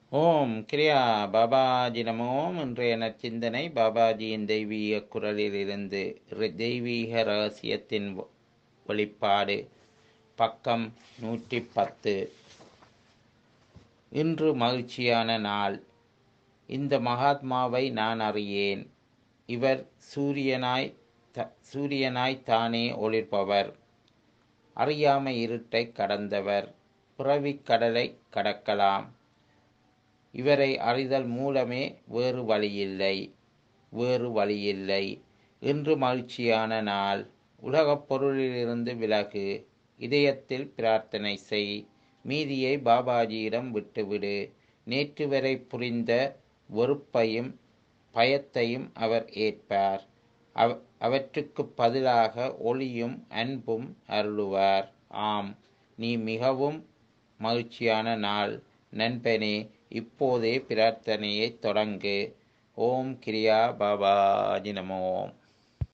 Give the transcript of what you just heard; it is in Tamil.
ஓம் கிரியா பாபாஜி நமோம் இன்றைய நற்சிந்தனை பாபாஜியின் தெய்வீக குரலிலிருந்து ரி- தெய்வீக ரகசியத்தின் வ- வெளிப்பாடு பக்கம் நூற்றி பத்து இன்று மகிழ்ச்சியான நாள் இந்த மகாத்மாவை நான் அறியேன் இவர் சூரியனாய் த- சூரியனாய் தானே ஒளிர்பவர் அறியாமை இருட்டை கடந்தவர் பிறவிக் கடலை கடக்கலாம் இவரை அறிதல் மூலமே வேறு வழியில்லை வேறு வழியில்லை இன்று மகிழ்ச்சியான நாள் உலகப் பொருளிலிருந்து விலகு இதயத்தில் பிரார்த்தனை செய் மீதியை பாபாஜியிடம் விட்டுவிடு நேற்று வரை புரிந்த வெறுப்பையும் பயத்தையும் அவர் ஏற்பார் அவ- அவற்றுக்குப் பதிலாக ஒளியும் அன்பும் அருளுவார் ஆம் நீ மிகவும் மகிழ்ச்சியான நாள் நண்பனே இப்போதே பிரார்த்தனையை தொடங்கு ஓம் கிரியா பாபாஜி நமோம்